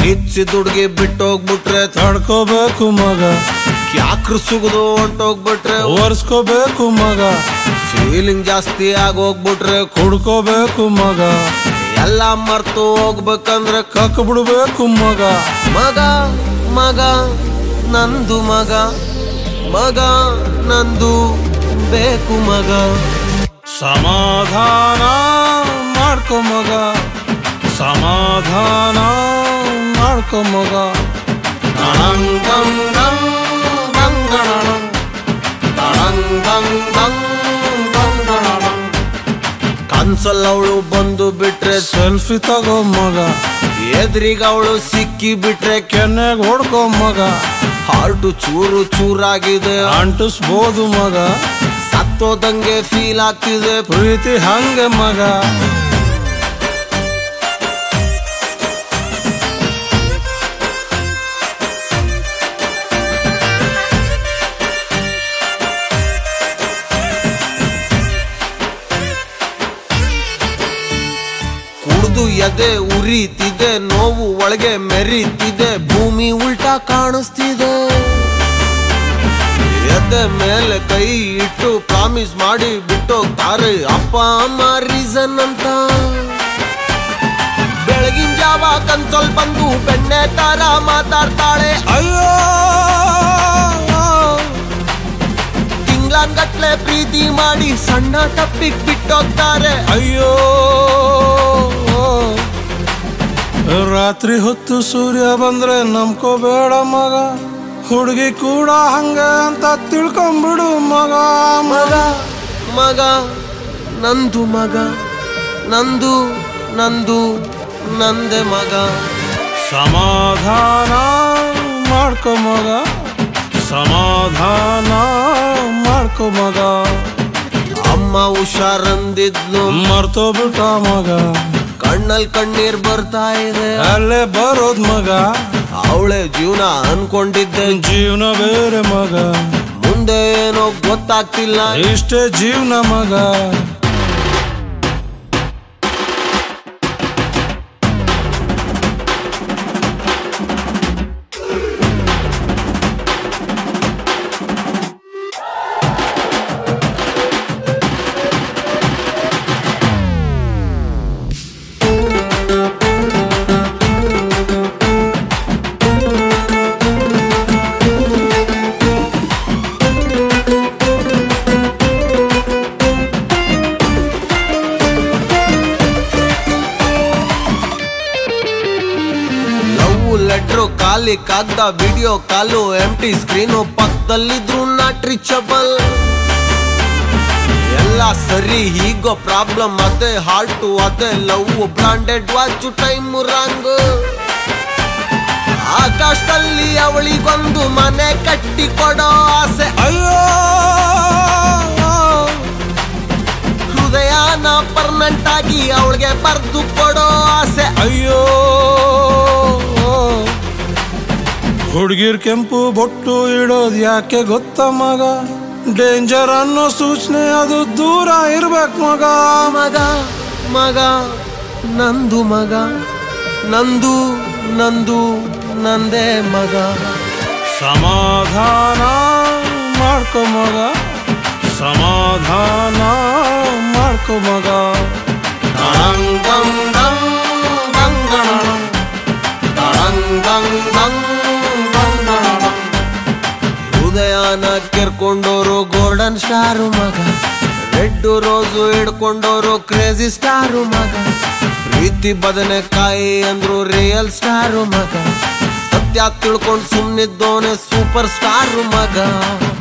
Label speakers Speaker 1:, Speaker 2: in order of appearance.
Speaker 1: ಪ್ರೀತಿಸಿದ ಹುಡ್ಗಿ ಬಿಟ್ಟೋಗ್ಬಿಟ್ರೆ
Speaker 2: ತಡ್ಕೋಬೇಕು ಮಗ
Speaker 1: ಯಾಕ್ರು ಸುಗದು ಹೊಂಟೋಗ್ಬಿಟ್ರೆ
Speaker 2: ಒರ್ಸ್ಕೋಬೇಕು ಮಗ
Speaker 1: ಫೀಲಿಂಗ್ ಜಾಸ್ತಿ ಆಗೋಗ್ಬಿಟ್ರೆ
Speaker 2: ಕುಡ್ಕೋಬೇಕು ಮಗ
Speaker 1: ಎಲ್ಲ ಮರ್ತು ಹೋಗ್ಬೇಕಂದ್ರೆ
Speaker 2: ಕಕ್ ಬಿಡ್ಬೇಕು ಮಗ
Speaker 1: ಮಗ ಮಗ ನಂದು ಮಗ ಮಗ ನಂದು ಬೇಕು ಮಗ
Speaker 2: ಸಮಾಧಾನ ಮಾಡ್ಕೊ ಮಗ ಸಮಾಧಾನ ಮಾಡ್ಕೊ ಮಗ
Speaker 1: ಡಂಗ್ ಡಂಗ್ ಡಂಗ್ ಡಂಗ್ ಡಂಗ್ ಡಂಗ್ ಡಂಗ್ ಡಂಗ್ ಡಂಗ್ ಡಂಗ್. ಕನ್ಸಲ್ ಅವಳು ಬಂದು ಬಿಟ್ರೆ
Speaker 2: ಸೆಲ್ಫಿ ತಗೋ ಮಗ
Speaker 1: ಎದ್ರಿಗ ಅವಳು ಸಿಕ್ಕಿ ಬಿಟ್ರೆ
Speaker 2: ಕೆನ್ನೆಗ್ ಹೊಡ್ಕೊ ಮಗ
Speaker 1: ಹಾರ್ಟು ಚೂರು ಚೂರಾಗಿದೆ
Speaker 2: ಅಂಟಿಸ್ಬೋದು ಮಗ
Speaker 1: ಸತ್ತೋದಂಗೆ ಫೀಲ್ ಆಗ್ತಿದೆ
Speaker 2: ಪ್ರೀತಿ ಹಂಗೆ ಮಗ
Speaker 1: ಕುಡ್ದು ಎದೆ ಉರಿತಿದೆ ನೋವು ಒಳಗೆ ಮೆರಿತಿದೆ ಭೂಮಿ ಉಲ್ಟಾ ಕಾಣಿಸ್ತಿದೆ ಎದೆ ಮೇಲೆ ಕೈ ಇಟ್ಟು ಪ್ರಾಮಿಸ್ ಮಾಡಿ ಬಿಟ್ಟೋಗ್ತಾರೆ ಅಪ್ಪ ಅಮ್ಮ ರೀಸನ್ ಅಂತ ಬೆಳಗಿನ ಜಾವ ಕನ್ಸೋಲ್ ಬಂದು ಬೆಣ್ಣೆ ತರ ಮಾತಾಡ್ತಾಳೆ
Speaker 2: ಅಯ್ಯೋ
Speaker 1: ತಿಂಗ್ಳಂಗಟ್ಲೆ ಪ್ರೀತಿ ಮಾಡಿ ಸಣ್ಣ ತಪ್ಪಿಗ್ ಬಿಟ್ಟೋಗ್ತಾರೆ
Speaker 2: ಅಯ್ಯೋ ರಾತ್ರಿ ಹೊತ್ತು ಸೂರ್ಯ ಬಂದ್ರೆ ನಂಬ್ಕೋಬೇಡ ಮಗ ಹುಡುಗಿ ಕೂಡ ಹಂಗೆ ಅಂತ ತಿಳ್ಕೊಂಬಿಡು ಮಗ ಮಗ
Speaker 1: ಮಗ ಮಗ ನಂದು ಮಗ ನಂದು ನಂದು ನಂದೆ ಮಗ
Speaker 2: ಸಮಾಧಾನ ಮಾಡ್ಕೊ ಮಗ ಸಮಾಧಾನ ಮಾಡ್ಕೊ ಮಗ
Speaker 1: ಅಮ್ಮ ಹುಷಾರಂದಿದ್ಲು
Speaker 2: ಮರ್ತೋಬಿಟ್ಟ ಮಗ
Speaker 1: ಕಣ್ಣಲ್ ಕಣ್ಣೀರ್ ಬರ್ತಾ ಇದೆ
Speaker 2: ಅಲ್ಲೇ ಬರೋದ್ ಮಗ
Speaker 1: ಅವಳೆ ಜೀವನ ಅನ್ಕೊಂಡಿದ್ದೆ
Speaker 2: ಜೀವನ ಬೇರೆ ಮಗ
Speaker 1: ಮುಂದೆ ಏನೋ ಗೊತ್ತಾಗ್ತಿಲ್ಲ
Speaker 2: ಇಷ್ಟೇ ಜೀವನ ಮಗ
Speaker 1: ಲವ್ ಲೆಟ್ರು ಖಾಲಿ ಕಾಗ್ದ ವಿಡಿಯೋ ಕಾಲು ಎಂಟಿ ಸ್ಕ್ರೀನು ಪಕ್ಕದಲ್ಲಿದ್ರು ನಾಟ್ ರೀಚಬಲ್ ಎಲ್ಲ ಸರಿ ಹೀಗೋ ಪ್ರಾಬ್ಲಮ್ ಅದೇ ಹಾರ್ಟು ಅದೇ love branded watch time wrong ಆಕಾಶದಲ್ಲಿ ಅವಳಿಗೊಂದು ಮನೆ ಕಟ್ಟಿ ಕೊಡೋ ಆಸೆ
Speaker 2: ಅಯ್ಯೋ
Speaker 1: ಹೃದಯನ ಪರ್ಮನೆಂಟ್ ಆಗಿ ಅವಳಿಗೆ ಬರ್ದು ಕೊಡೋ ಆಸೆ
Speaker 2: ಅಯ್ಯೋ ಹುಡುಗಿರ್ ಕೆಂಪು ಬೊಟ್ಟು ಇಡೋದ್ ಯಾಕೆ ಗೊತ್ತ ಮಗ ಡೇಂಜರ್ ಅನ್ನೋ ಸೂಚನೆ ಅದು ದೂರ ಇರ್ಬೇಕು ಮಗ
Speaker 1: ಮಗ ಮಗ ನಂದು ಮಗ ನಂದು ನಂದು ನಂದೇ ಮಗ
Speaker 2: ಸಮಾಧಾನ ಮಾಡ್ಕೊ ಮಗ ಸಮಾಧಾನ ಮಾಡ್ಕೊ ಮಗ
Speaker 1: ಡಂಗ್ ಡಂಗ್ ಡಂಗ್ ಡಂಗ್ ಡಂಗ್ ಡಂಗ್ ಡಂಗ್ ಡಂಗ್ ಡಂಗ್ ಡಂಗ್. ಹೃದಯನ ಕೆರ್ಕೊಂಡೋರು ಗೋಲ್ಡನ್ ಸ್ಟಾರು ಮಗ ರೆಡ್ ರೋಸು ಹಿಡ್ಕೊಂಡೋರು ಕ್ರೇಜಿ ಸ್ಟಾರು ಮಗ ಪ್ರೀತಿ ಬದನೆಕಾಯಿ ಅಂದ್ರು ರಿಯಲ್ ಸ್ಟಾರು ಮಗ ಸತ್ಯ ತಿಳ್ಕೊಂಡು ಸುಮ್ಮನಿದ್ದೋನೆ ಸೂಪರ್ ಸ್ಟಾರು ಮಗ